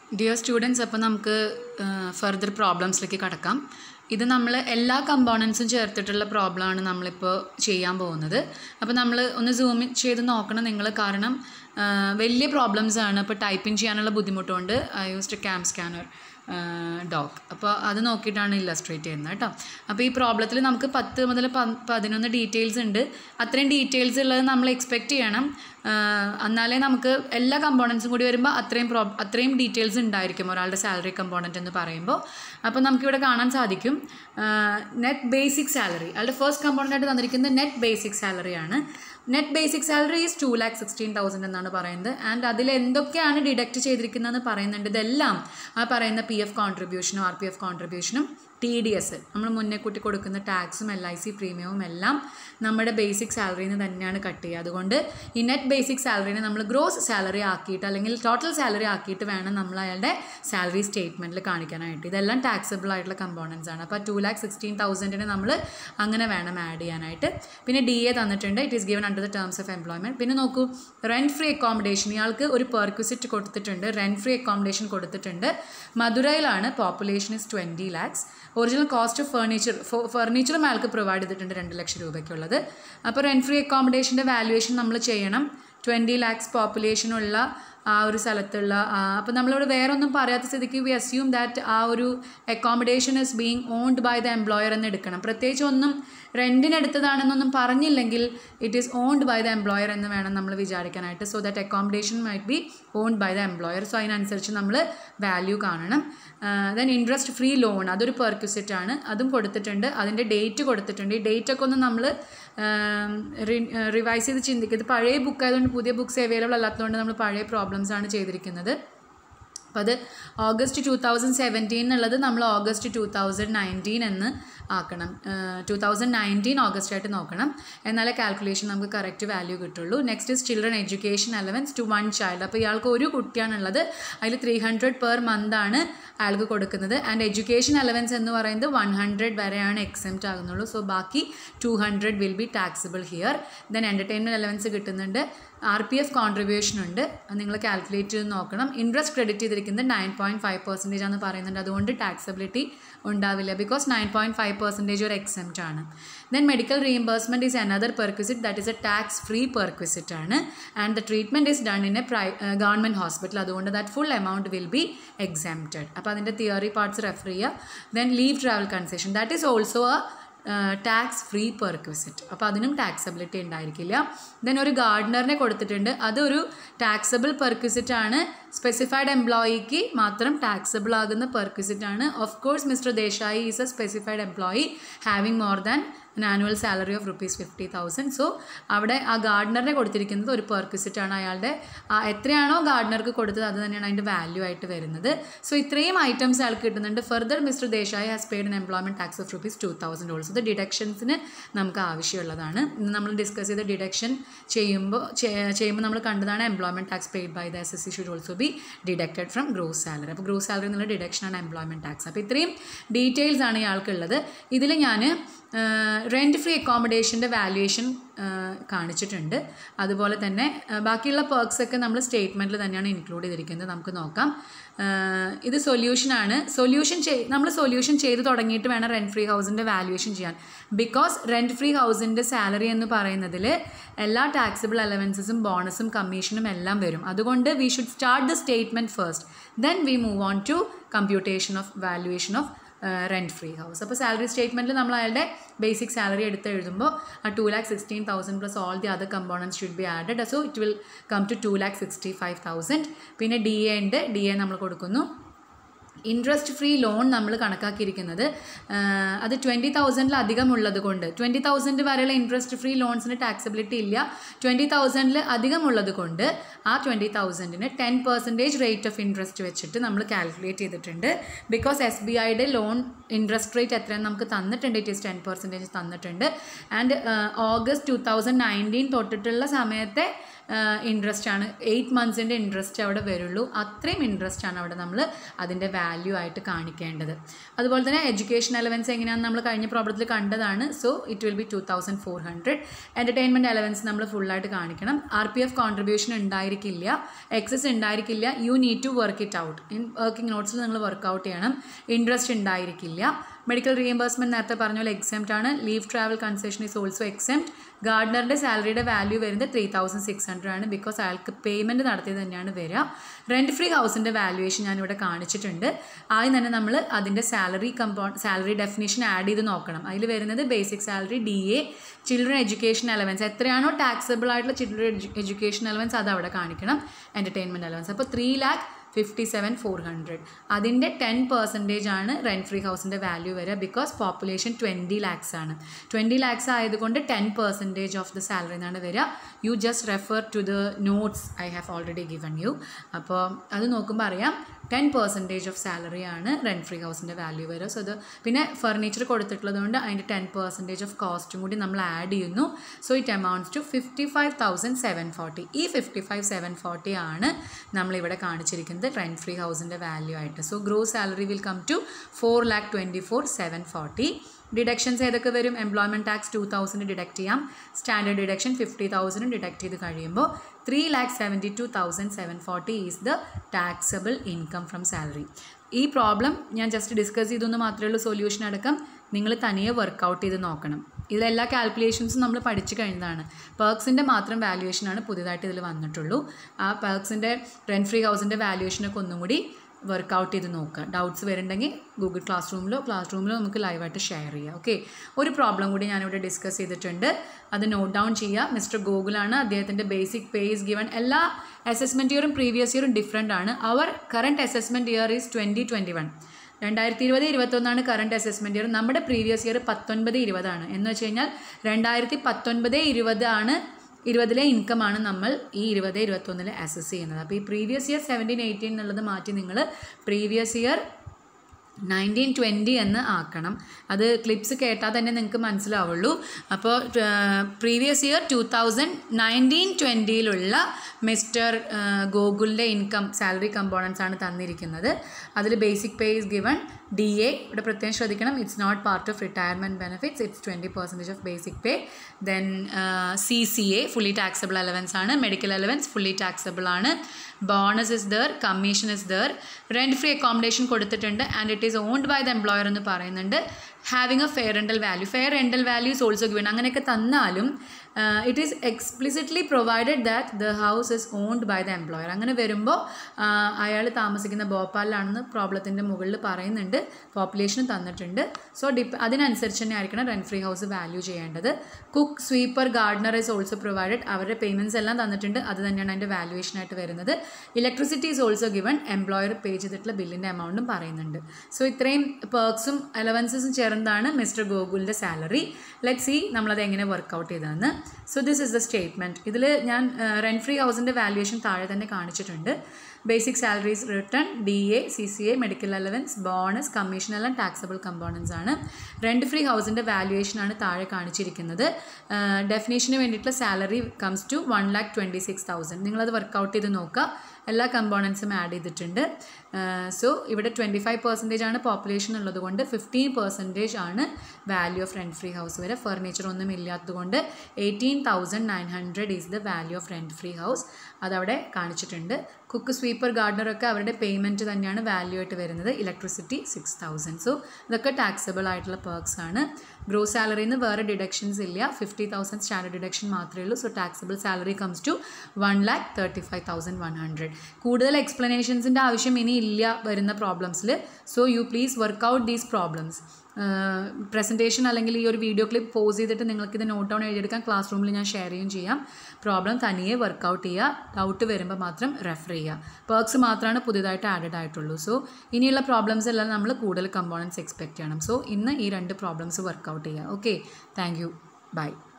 dear students അപ്പോൾ നമുക്ക് further പ്രോബ്ലംസിലേക്ക് കടക്കാം ഇത് നമ്മൾ എല്ലാ കമ്പോണൻസും ചേർത്തിട്ടുള്ള പ്രോബ്ലമാണ് നമ്മളിപ്പോൾ ചെയ്യാൻ പോകുന്നത് അപ്പോൾ നമ്മൾ ഒന്ന് സൂം ചെയ്ത് നോക്കണം നിങ്ങൾ കാരണം ആ, വലിയ പ്രോബ്ലംസ് ആണ് ഇപ്പോൾ ടൈപ്പിംഗ് ചെയ്യാനുള്ള ബുദ്ധിമുട്ടുകൊണ്ട് I used CamScanner doc അപ്പോൾ അത് നോക്കിയിട്ടാണ് ഇല്ലസ്ട്രേറ്റ് ചെയ്യുന്നത് കേട്ടോ അപ്പോൾ ഈ പ്രോബ്ലത്തിൽ നമുക്ക് പത്ത് മുതൽ പ- പതിനൊന്ന് ഡീറ്റെയിൽസ് ഉണ്ട് അത്രയും ഡീറ്റെയിൽസ് ഉള്ളത് നമ്മൾ എക്സ്പെക്റ്റ് ചെയ്യണം ആ, എന്നാലേ നമുക്ക് എല്ലാ കമ്പോണൻസും കൂടി വരുമ്പോൾ അത്രയും പ്രോ അത്രയും ഡീറ്റെയിൽസ് ഉണ്ടായിരിക്കും ഒരാളുടെ സാലറി കമ്പോണൻറ്റ് എന്ന് പറയുമ്പോൾ അപ്പോൾ നമുക്കിവിടെ കാണാൻ സാധിക്കും നെറ്റ് ബേസിക് സാലറി അയാളുടെ ഫസ്റ്റ് കമ്പോണൻ്റ് ആയിട്ട് തന്നിരിക്കുന്നത് നെറ്റ് ബേസിക് സാലറിയാണ് net basic salary is two lakh sixteen thousand എന്നാണ് പറയുന്നത് ആൻഡ് അതിൽ എന്തൊക്കെയാണ് ഡിഡക്റ്റ് ചെയ്തിരിക്കുന്നതെന്ന് പറയുന്നുണ്ട് ഇതെല്ലാം ആ പറയുന്ന പി എഫ് കോൺട്രിബ്യൂഷനും ആർ പി എഫ് കോൺട്രിബ്യൂഷനും ടി ഡി എസ് നമ്മൾ മുന്നേ കൂട്ടി കൊടുക്കുന്ന ടാക്സും എൽ ഐ സി പ്രീമിയവും എല്ലാം നമ്മുടെ ബേസിക് സാലറിയിൽ നിന്ന് തന്നെയാണ് കട്ട് ചെയ്യുക അതുകൊണ്ട് ഈ നെറ്റ് ബേസിക് സാലറിനെ നമ്മൾ ഗ്രോസ് സാലറി ആക്കിയിട്ട് അല്ലെങ്കിൽ ടോട്ടൽ സാലറി ആക്കിയിട്ട് വേണം നമ്മൾ അയാളുടെ സാലറി സ്റ്റേറ്റ്മെൻറ്റിൽ കാണിക്കാനായിട്ട് ഇതെല്ലാം ടാക്സബിൾ ആയിട്ടുള്ള കമ്പോണൻസ് ആണ് അപ്പോൾ ടു ലാക്ക് സിക്സ്റ്റീൻ തൗസൻഡിന് നമ്മൾ അങ്ങനെ വേണം ആഡ് ചെയ്യാനായിട്ട് പിന്നെ ഡി എ തന്നിട്ടുണ്ട് it is given under the terms of employment പിന്നെ നോക്കൂ റെൻറ്റ് ഫ്രീ അക്കോമഡേഷൻ ഇയാൾക്ക് ഒരു പെർക്വിസിറ്റ് കൊടുത്തിട്ടുണ്ട് റെൻറ്റ് ഫ്രീ അക്കോമഡേഷൻ കൊടുത്തിട്ടുണ്ട് മധുരയിലാണ് population is twenty lakhs original cost of furniture ഫർണിച്ചറും അയാൾക്ക് പ്രൊവൈഡ് ചെയ്തിട്ടുണ്ട് രണ്ട് ലക്ഷം രൂപയ്ക്കുള്ളത് അപ്പോൾ റെൻറ്റ് ഫ്രീ അക്കോമഡേഷൻ്റെ വാല്യുവേഷൻ നമ്മൾ ചെയ്യണം ട്വൻറ്റി ലാക്സ് പോപ്പുലേഷനുള്ള ആ ഒരു സ്ഥലത്തുള്ള അപ്പോൾ നമ്മളിവിടെ വേറെ ഒന്നും പറയാത്ത സ്ഥിതിക്ക് വി അസ്യൂം ദാറ്റ് ആ ഒരു accommodation is being owned by the employer എന്ന് എടുക്കണം പ്രത്യേകിച്ച് ഒന്നും റെൻറ്റിന് എടുത്തതാണെന്നൊന്നും പറഞ്ഞില്ലെങ്കിൽ it is owned by the employer എന്ന് വേണം നമ്മൾ വിചാരിക്കാനായിട്ട് so that accommodation might be owned by the employer so അതിനനുസരിച്ച് നമ്മൾ വാല്യൂ കാണണം ദെൻ ഇൻട്രസ്റ്റ് ഫ്രീ ലോൺ അതൊരു പെർക്വിസിറ്റ് ആണ് അതും കൊടുത്തിട്ടുണ്ട് അതിൻ്റെ ഡേറ്റ് കൊടുത്തിട്ടുണ്ട് ഈ ഡേറ്റ് ഒക്കെ ഒന്ന് നമ്മൾ റിവൈസ് ചെയ്ത് ചിന്തിക്കുക ഇത് പഴയ ബുക്ക് ആയതുകൊണ്ട് പുതിയ ബുക്സ് അവൈലബിൾ അല്ലാത്തതുകൊണ്ട് നമ്മൾ പഴയ പ്രോബ്ലംസ് ആണ് ചെയ്തിരിക്കുന്നത് അപ്പോൾ അത് ഓഗസ്റ്റ് ടു തൗസൻഡ് സെവൻറ്റീൻ എന്നുള്ളത് നമ്മൾ ഓഗസ്റ്റ് ടു തൗസൻഡ് നയൻറ്റീൻ എന്ന് ആക്കണം ടു തൗസൻഡ് നയൻറ്റീൻ ഓഗസ്റ്റ് ആയിട്ട് നോക്കണം എന്നാലേ കാൽക്കുലേഷൻ നമുക്ക് കറക്റ്റ് വാല്യൂ കിട്ടുള്ളൂ next is children education allowance to one child അപ്പോൾ ഇയാൾക്ക് ഒരു കുട്ടിയാണുള്ളത് അതിൽ ത്രീ ഹൺഡ്രഡ് പെർ മന്ത് ആണ് അയാൾക്ക് കൊടുക്കുന്നത് ആൻഡ് എഡ്യൂക്കേഷൻ അലവൻസ് എന്ന് പറയുന്നത് വൺ ഹൺഡ്രഡ് വരെയാണ് എക്സെപ്റ്റ് ആകുന്നുള്ളൂ സോ ബാക്കി two hundred will be taxable here then entertainment allowance കിട്ടുന്നുണ്ട് ആർ പി എഫ് കോൺട്രിബ്യൂഷൻ ഉണ്ട് അത് നിങ്ങൾ കാൽക്കുലേറ്റ് ചെയ്ത് നോക്കണം ഇൻട്രസ്റ്റ് ക്രെഡിറ്റ് ചെയ്തിരിക്കുന്നത് നയൻ പോയിൻറ്റ് ഫൈവ് പെർസെൻറ്റേജ് ആണെന്ന് പറയുന്നുണ്ട് അതുകൊണ്ട് ടാക്സബിലിറ്റി ഉണ്ടാവില്ല because nine point five percentage ഒരു എക്സെപ്റ്റ് ആണ് then medical reimbursement is another perquisite that is a tax free perquisite ആണ് and the treatment is done in A പ്രൈ government hospital അതുകൊണ്ട് that full amount will be exempted അപ്പോൾ അതിൻ്റെ theory parts refer ചെയ്യുക then leave travel concession that is also a tax free perquisite അപ്പോൾ അതിനും taxability ഉണ്ടായിരിക്കില്ല ദെൻ ഒരു ഗാർഡനറിനെ കൊടുത്തിട്ടുണ്ട് അതൊരു ടാക്സബിൾ പെർക്വിസിറ്റ് ആണ് സ്പെസിഫൈഡ് എംപ്ലോയിക്ക് മാത്രം ടാക്സബിൾ ആകുന്ന പെർക്വിസിറ്റ് ആണ് of course Mister Desai is a specified employee having more than an annual salary of rupees fifty thousand so അവിടെ ആ ഗാർഡനറിനെ കൊടുത്തിരിക്കുന്നത് ഒരു പെർക്വിസിറ്റ് ആണ് അയാളുടെ ആ എത്രയാണോ ഗാർഡനർക്ക് കൊടുത്തത് അത് തന്നെയാണ് അതിൻ്റെ വാല്യൂ ആയിട്ട് വരുന്നത് സോ ഇത്രയും ഐറ്റംസ് അയാൾക്ക് കിട്ടുന്നുണ്ട് further Mister Desai has paid an employment tax of rupees two thousand also ഇത് ഡിഡക്ഷൻസിന് നമുക്ക് ആവശ്യമുള്ളതാണ് ഇന്ന് നമ്മൾ ഡിസ്കസ് ചെയ്ത ഡിഡക്ഷൻ ചെയ്യുമ്പോൾ ചെയ്യുമ്പോൾ നമ്മൾ കണ്ടതാണ് employment tax paid by the S S C should also be deducted from gross salary അപ്പോൾ ഗ്രോസ് സാലറി എന്നുള്ള ഡിഡക്ഷനാണ് എംപ്ലോയ്മെൻറ്റ് ടാക്സ് അപ്പോൾ ഇത്രയും ഡീറ്റെയിൽസ് ആണ് ഇയാൾക്കുള്ളത് ഇതിൽ ഞാൻ റെൻറ്റ് ഫ്രീ അക്കോമഡേഷൻ്റെ വാല്യുവേഷൻ കാണിച്ചിട്ടുണ്ട് അതുപോലെ തന്നെ ആ, ബാക്കിയുള്ള perks ഒക്കെ നമ്മൾ സ്റ്റേറ്റ്മെൻറ്റിൽ തന്നെയാണ് ഇൻക്ലൂഡ് ചെയ്തിരിക്കുന്നത് നമുക്ക് നോക്കാം ആ, ഇത് സൊല്യൂഷനാണ് സൊല്യൂഷൻ ചെയ് നമ്മൾ സൊല്യൂഷൻ ചെയ്ത് തുടങ്ങിയിട്ട് വേണം റെൻറ്റ് ഫ്രീ ഹൗസിൻ്റെ വാല്യുവേഷൻ ചെയ്യാൻ ബിക്കോസ് റെൻറ്റ് ഫ്രീ ഹൗസിൻ്റെ സാലറി എന്ന് പറയുന്നതിൽ എല്ലാ ടാക്സിബിൾ അലവൻസസും ബോണസും കമ്മീഷനും എല്ലാം വരും അതുകൊണ്ട് we should start the statement first then we move on to computation of valuation of rent free house അപ്പോൾ സാലറി സ്റ്റേറ്റ്മെൻറ്റിൽ നമ്മൾ അയാളുടെ ബേസിക് സാലറി എടുത്ത് എഴുതുമ്പോൾ ആ two lakh sixteen thousand plus all the other components should be added so it will come to two lakh sixty five thousand പിന്നെ D A ഉണ്ട് D A നമ്മൾ കൊടുക്കുന്നു ഇൻട്രസ്റ്റ് ഫ്രീ ലോൺ നമ്മൾ കണക്കാക്കിയിരിക്കുന്നത് ആ, അത് ട്വൻറ്റി തൗസൻഡിൽ അധികം ഉള്ളത് കൊണ്ട് ട്വൻറ്റി തൗസൻഡ് വരെയുള്ള ഇൻട്രസ്റ്റ് ഫ്രീ ലോൺസിന് ടാക്സബിലിറ്റി ഇല്ല ട്വൻറ്റി തൗസൻഡിൽ അധികം ഉള്ളത് കൊണ്ട് ആ ട്വൻറ്റി തൗസൻഡിന് ten percentage rate of interest വെച്ചിട്ട് നമ്മൾ കാൽക്കുലേറ്റ് ചെയ്തിട്ടുണ്ട് ബിക്കോസ് എസ് ബി ഐയുടെ ലോൺ ഇൻട്രസ്റ്റ് റേറ്റ് എത്രയാണ് നമുക്ക് തന്നിട്ടുണ്ട് ഇറ്റ് ഈസ് ടെൻ പെർസെൻറ്റേജ് തന്നിട്ടുണ്ട് and August two thousand nineteen തൊട്ടിട്ടുള്ള സമയത്തെ ഇൻട്രസ്റ്റ് ആണ് എയ്റ്റ് മന്ത്സിൻ്റെ ഇൻട്രസ്റ്റ് അവിടെ വരുള്ളൂ അത്രയും ഇൻട്രസ്റ്റ് ആണ് അവിടെ നമ്മൾ അതിൻ്റെ വാല്യൂ ആയിട്ട് കാണിക്കേണ്ടത് അതുപോലെ തന്നെ എഡ്യൂക്കേഷൻ അലവൻസ് എങ്ങനെയാണെന്ന് നമ്മൾ കഴിഞ്ഞ പ്രോബ്ലത്തിൽ കണ്ടതാണ് so it will be two thousand four hundred entertainment allowance നമ്മൾ ഫുള്ളായിട്ട് കാണിക്കണം ആർ പി എഫ് കോൺട്രിബ്യൂഷൻ ഉണ്ടായിരിക്കില്ല എക്സസ് ഉണ്ടായിരിക്കില്ല you need to work it out in working നോട്ട്സിൽ നിങ്ങൾ വർക്കൗട്ട് ചെയ്യണം ഇൻട്രസ്റ്റ് ഉണ്ടായിരിക്കില്ല മെഡിക്കൽ റീഎംബേഴ്സ്മെൻറ്റ് നേരത്തെ പറഞ്ഞ പോലെ എക്സെപ്റ്റ് ആണ് leave travel concession is also except ഗാർഡനറുടെ സാലറിയുടെ വാല്യൂ വരുന്നത് ത്രീ തൗസൻഡ് സിക്സ് ഹൺഡ്രഡ് ആണ് ബിക്കോസ് അയാൾക്ക് പേയ്മെൻറ്റ് നടത്തിയത് തന്നെയാണ് വരിക റെൻറ്റ് ഫ്രീ ഹൗസിൻ്റെ വാല്യുവേഷൻ ഞാനിവിടെ കാണിച്ചിട്ടുണ്ട് ആദ്യം തന്നെ നമ്മൾ അതിൻ്റെ സാലറി കമ്പോ സാലറി ഡെഫിനേഷൻ ആഡ് ചെയ്ത് നോക്കണം അതിൽ വരുന്നത് basic salary D A children education allowance എത്രയാണോ ടാക്സബിൾ ആയിട്ടുള്ള ചിൽഡ്രൻ എഡ്യൂക്കേഷൻ അലവൻസ് അത് അവിടെ കാണിക്കണം എൻ്റർടൈൻമെൻറ്റ് അലവൻസ് അപ്പോൾ three lakh fifty seven four hundred അതിൻ്റെ ടെൻ പെർസെൻറ്റേജ് ആണ് റെൻറ്റ് ഫ്രീ ഹൗസിൻ്റെ വാല്യൂ വരിക ബിക്കോസ് പോപ്പുലേഷൻ ട്വൻറ്റി ലാക്സ് ആണ് ട്വൻറ്റി ലാക്സ് ആയതുകൊണ്ട് ten percentage of the salary എന്നാണ് വരിക you just refer to the notes I have already given you അപ്പോൾ അത് നോക്കുമ്പോൾ അറിയാം ടെൻ പെർസെൻറ്റേജ് ഓഫ് സാലറി ആണ് റെൻറ്റ് ഫ്രീ ഹൗസിൻ്റെ വാല്യൂ വരിക സോ അത് പിന്നെ ഫർണിച്ചർ കൊടുത്തിട്ടുള്ളത് കൊണ്ട് അതിൻ്റെ ടെൻ പെർസെൻറ്റേജ് ഓഫ് കോസ്റ്റും കൂടി നമ്മൾ ആഡ് ചെയ്യുന്നു so it amounts to fifty five thousand seven forty ഈ ഫിഫ്റ്റി ഫൈവ് സെവൻ ഫോർട്ടി ആണ് നമ്മളിവിടെ കാണിച്ചിരിക്കുന്നത് റെൻറ്റ് ഫ്രീ ഹൗസിൻ്റെ വാല്യൂ ആയിട്ട് so gross salary will come to four lakh twenty four seven forty deductions ഏതൊക്കെ വരും employment tax two thousand deduct ചെയ്യാം standard deduction fifty thousand deduct ചെയ്ത് കഴിയുമ്പോൾ three lakh seventy two thousand seven forty is the taxable income from salary ഈ problem ഞാൻ just discuss ചെയ്തെന്ന് മാത്രമേ ഉള്ളൂ സൊല്യൂഷൻ അടക്കം നിങ്ങൾ തനിയെ വർക്കൗട്ട് ചെയ്ത് നോക്കണം ഇതിലെല്ലാ കാൽക്കുലേഷൻസും നമ്മൾ പഠിച്ചു കഴിഞ്ഞതാണ് പേർക്സിൻ്റെ മാത്രം വാല്യുവേഷനാണ് പുതിയതായിട്ട് ഇതിൽ വന്നിട്ടുള്ളൂ ആ പേർക്സിൻ്റെ റെൻറ്റ് ഫ്രീ ഹൗസിൻ്റെ വാല്യുവേഷനൊക്കെ ഒന്നും കൂടി വർക്കൗട്ട് ചെയ്ത് നോക്കുക ഡൗട്ട്സ് വരുന്നുണ്ടെങ്കിൽ ഗൂഗിൾ ക്ലാസ് റൂമിലോ ക്ലാസ് റൂമിലോ നമുക്ക് ലൈവായിട്ട് ഷെയർ ചെയ്യാം ഓക്കെ ഒരു പ്രോബ്ലം കൂടി ഞാനിവിടെ ഡിസ്കസ് ചെയ്തിട്ടുണ്ട് അത് നോട്ട് ഡൗൺ ചെയ്യുക മിസ്റ്റർ ഗോകുലാണ് അദ്ദേഹത്തിൻ്റെ ബേസിക് പേസ് ഗിവൺ എല്ലാ അസസ്മെൻറ്റ് ഇയറും പ്രീവിയസ് ഇയറും ഡിഫറെൻ്റ് ആണ് അവർ current assessment year is twenty twenty one രണ്ടായിരത്തി ഇരുപത് ഇരുപത്തൊന്നാണ് കറണ്ട് അസസ്മെൻറ്റ് ഇയർ നമ്മുടെ പ്രീവിയസ് ഇയർ പത്തൊൻപത് ഇരുപതാണ് എന്ന് വെച്ച് കഴിഞ്ഞാൽ രണ്ടായിരത്തി പത്തൊൻപത് ഇരുപത് ആണ് ഇരുപതിലെ ഇൻകമാണ് നമ്മൾ ഈ ഇരുപത് ഇരുപത്തൊന്നിൽ അസസ് ചെയ്യുന്നത് അപ്പോൾ ഈ പ്രീവിയസ് ഇയർ സെവൻറ്റീൻ എയ്റ്റീൻ എന്നുള്ളത് മാറ്റി നിങ്ങൾ പ്രീവിയസ് ഇയർ നയൻറ്റീൻ ട്വൻറ്റി എന്ന് ആക്കണം അത് ക്ലിപ്സ് കേട്ടാൽ തന്നെ നിങ്ങൾക്ക് മനസ്സിലാവുള്ളൂ അപ്പോൾ previous year two thousand nineteen ട്വൻറ്റിയിലുള്ള മിസ്റ്റർ ഗോകുലിൻ്റെ ഇൻകം സാലറി കമ്പോണൻസ് ആണ് തന്നിരിക്കുന്നത് അതിൽ basic pay is given D A ഇവിടെ പ്രത്യേകം ശ്രദ്ധിക്കണം it's not part of retirement benefits it's twenty percentage of basic pay then C C A fully taxable allowance ആണ് medical allowance fully taxable ആണ് bonus is there commission is there rent free accommodation കൊടുത്തിട്ടുണ്ട് and it is owned by the employer എന്ന് പറയുന്നുണ്ട് having a fair rental value fair rental value is also given അങ്ങനെയൊക്കെ തന്നാലും it is explicitly provided that the house is owned by the employer അങ്ങനെ വരുമ്പോൾ അയാൾ താമസിക്കുന്ന ഭോപ്പാലിലാണെന്ന് പ്രോബ്ലത്തിൻ്റെ മുകളിൽ പറയുന്നുണ്ട് പോപ്പുലേഷൻ തന്നിട്ടുണ്ട് സോ ഡിപ് അതിനനുസരിച്ച് തന്നെ ആയിരിക്കണം റെൻറ്റ് ഫ്രീ ഹൗസ് വാല്യൂ ചെയ്യേണ്ടത് cook sweeper gardener is also provided അവരുടെ പേയ്മെൻറ്റ്സ് എല്ലാം തന്നിട്ടുണ്ട് അത് തന്നെയാണ് അതിൻ്റെ വാല്യുവേഷനായിട്ട് വരുന്നത് electricity is also given employer pay ചെയ്തിട്ടുള്ള ബില്ലിൻ്റെ എമൗണ്ടും പറയുന്നുണ്ട് സോ ഇത്രയും പേർക്സും അലവൻസസും ചേർന്നതാണ് മിസ്റ്റർ ഗോകുലിൻ്റെ സാലറി ലെറ്റ് സി നമ്മളത് എങ്ങനെ വർക്കൗട്ട് ചെയ്തതെന്ന് so this is the statement ഇതിൽ ഞാൻ റെൻറ്റ് ഫ്രീ ഹൗസിൻ്റെ വാല്യുവേഷൻ താഴെ തന്നെ കാണിച്ചിട്ടുണ്ട് basic salaries return D A C C A medical allowance bonus commission എല്ലാം ടാക്സബിൾ കമ്പോണൻസ് ആണ് റെൻറ്റ് ഫ്രീ ഹൗസിൻ്റെ വാല്യുവേഷനാണ് താഴെ കാണിച്ചിരിക്കുന്നത് ഡെഫിനേഷന് വേണ്ടിയിട്ടുള്ള salary comes to one lakh twenty six thousand നിങ്ങളത് വർക്കൗട്ട് ചെയ്ത് നോക്കുക എല്ലാ കമ്പോണൻസും ആഡ് ചെയ്തിട്ടുണ്ട് സോ ഇവിടെ ട്വൻറ്റി ഫൈവ് പെർസെൻറ്റേജ് ആണ് പോപ്പുലേഷൻ ഉള്ളത് കൊണ്ട് ഫിഫ്റ്റീൻ പെർസെൻറ്റേജ് ആണ് value of rent free house വരെ ഫർണിച്ചർ ഒന്നും ഇല്ലാത്തതുകൊണ്ട് eighteen thousand nine hundred is the value of rent free house അതവിടെ കാണിച്ചിട്ടുണ്ട് കുക്ക് സ്വീപ്പർ ഗാർഡനറൊക്കെ അവരുടെ പേയ്മെൻറ്റ് തന്നെയാണ് വാല്യൂ ആയിട്ട് വരുന്നത് ഇലക്ട്രിസിറ്റി സിക്സ് തൗസൻഡ് സോ ഇതൊക്കെ ടാക്സബിൾ ആയിട്ടുള്ള പേർക്സ് ആണ് ഗ്രോസ് സാലറിയിൽ നിന്ന് വേറെ ഡിഡക്ഷൻസ് ഇല്ല ഫിഫ്റ്റി തൗസൻഡ് സ്റ്റാൻഡേർഡ് ഡിഡക്ഷൻ മാത്രമേ ഉള്ളൂ so taxable salary comes to one lakh thirty five thousand one hundred കൂടുതൽ എക്സ്പ്ലനേഷൻസിൻ്റെ ആവശ്യം ഇനി ഇല്ല വരുന്ന പ്രോബ്ലംസിൽ so you please work out these problems presentation അല്ലെങ്കിൽ ഈ ഒരു വീഡിയോ ക്ലിപ്പ് പോസ് ചെയ്തിട്ട് നിങ്ങൾക്കിത് നോട്ട് ഡൗൺ എഴുതിയെടുക്കാൻ ക്ലാസ് റൂമിൽ ഞാൻ ഷെയർ ചെയ്യും ചെയ്യാം പ്രോബ്ലം തനിയെ വർക്കൗട്ട് ചെയ്യുക ഡൗട്ട് വരുമ്പോൾ മാത്രം റെഫർ ചെയ്യുക പേർക്സ് മാത്രമാണ് പുതിയതായിട്ട് ആഡഡ് ആയിട്ടുള്ളൂ സോ ഇനിയുള്ള പ്രോബ്ലംസ് എല്ലാം നമ്മൾ കൂടുതൽ കമ്പോണൻസ് എക്സ്പെക്റ്റ് ചെയ്യണം സോ ഇന്ന് ഈ രണ്ട് പ്രോബ്ലംസ് വർക്കൗട്ട് ചെയ്യുക ഓക്കെ താങ്ക് യു ബൈ